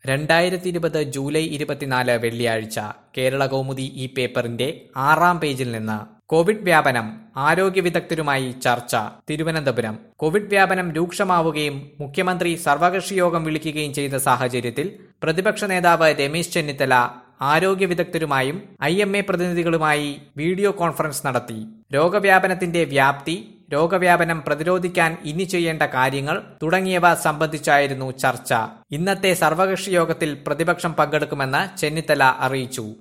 രണ്ടായിരത്തി ഇരുപത് ജൂലൈ ഇരുപത്തിനാല് വെള്ളിയാഴ്ച കേരള കൗമുദി ഈ പേപ്പറിന്റെ ആറാം പേജിൽ നിന്ന് കോവിഡ് വ്യാപനം ആരോഗ്യ വിദഗ്ധരുമായി ചർച്ച തിരുവനന്തപുരം കോവിഡ് വ്യാപനം രൂക്ഷമാവുകയും മുഖ്യമന്ത്രി സർവകക്ഷി യോഗം വിളിക്കുകയും ചെയ്ത സാഹചര്യത്തിൽ പ്രതിപക്ഷ നേതാവ് രമേശ് ചെന്നിത്തല ആരോഗ്യ വിദഗ്ധരുമായും ഐ എം എ പ്രതിനിധികളുമായി വീഡിയോ കോൺഫറൻസ് നടത്തി രോഗവ്യാപനത്തിന്റെ വ്യാപ്തി രോഗവ്യാപനം പ്രതിരോധിക്കാൻ ഇനി ചെയ്യേണ്ട കാര്യങ്ങൾ തുടങ്ങിയവ സംബന്ധിച്ചായിരുന്നു ചർച്ച ഇന്നത്തെ സർവകക്ഷി യോഗത്തിൽ പ്രതിപക്ഷം പങ്കെടുക്കുമെന്ന് ചെന്നിത്തല അറിയിച്ചു